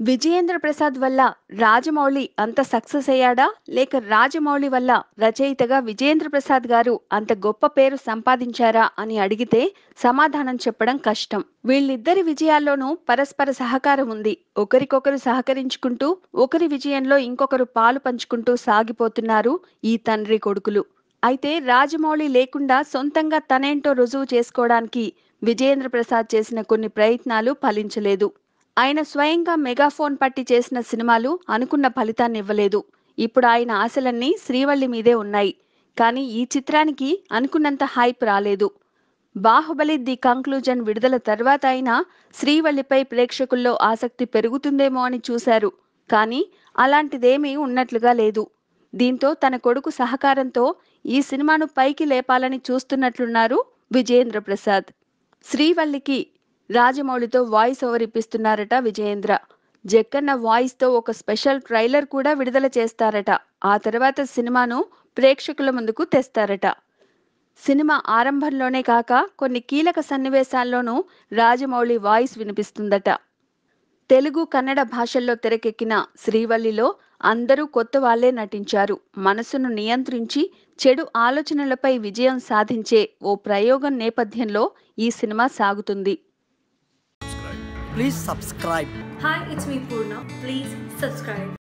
విజయేంద్ర ప్రసాద్ వల్ల రాజమౌళి అంత సక్సెస్ అయ్యాడా లేక రాజమౌళి వల్ల రచయితగా విజయేంద్ర ప్రసాద్ గారు అంత గొప్ప పేరు సంపాదించారా అని అడిగితే సమాధానం చెప్పడం కష్టం వీళ్ళిద్దరి విజయాల్లోనూ పరస్పర సహకారం ఉంది ఒకరికొకరు సహకరించుకుంటూ ఒకరి విజయంలో ఇంకొకరు పాలు పంచుకుంటూ సాగిపోతున్నారు ఈ తండ్రి కొడుకులు అయితే రాజమౌళి లేకుండా సొంతంగా తనేంటో రుజువు చేసుకోవడానికి విజయేంద్ర ప్రసాద్ చేసిన కొన్ని ప్రయత్నాలు ఫలించలేదు ఆయన స్వయంగా మెగాఫోన్ పట్టి చేసిన సినిమాలు అనుకున్న ఫలితాన్ని ఇవ్వలేదు ఇప్పుడు ఆయన ఆశలన్నీ శ్రీవల్లి మీదే ఉన్నాయి కానీ ఈ చిత్రానికి అనుకున్నంత హైప్ రాలేదు బాహుబలి ది కంక్లూజన్ విడుదల తర్వాత అయినా శ్రీవల్లిపై ప్రేక్షకుల్లో ఆసక్తి పెరుగుతుందేమో అని చూశారు కానీ అలాంటిదేమీ ఉన్నట్లుగా లేదు దీంతో తన కొడుకు సహకారంతో ఈ సినిమాను పైకి లేపాలని చూస్తున్నట్లున్నారు విజయేంద్ర ప్రసాద్ శ్రీవల్లికి రాజమౌళితో వాయిస్ ఓవర్ ఇప్పిస్తున్నారట విజయేంద్ర జక్కన్న వాయిస్తో ఒక స్పెషల్ ట్రైలర్ కూడా విడుదల చేస్తారట ఆ తర్వాత సినిమాను ప్రేక్షకుల ముందుకు తెస్తారట సినిమా ఆరంభంలోనే కాక కొన్ని కీలక సన్నివేశాల్లోనూ రాజమౌళి వాయిస్ వినిపిస్తుందట తెలుగు కన్నడ భాషల్లో తెరకెక్కిన శ్రీవల్లిలో అందరూ కొత్త వాళ్లే నటించారు మనసును నియంత్రించి చెడు ఆలోచనలపై విజయం సాధించే ఓ ప్రయోగం నేపథ్యంలో ఈ సినిమా సాగుతుంది Please subscribe. Hi, it's me Purna. Please subscribe.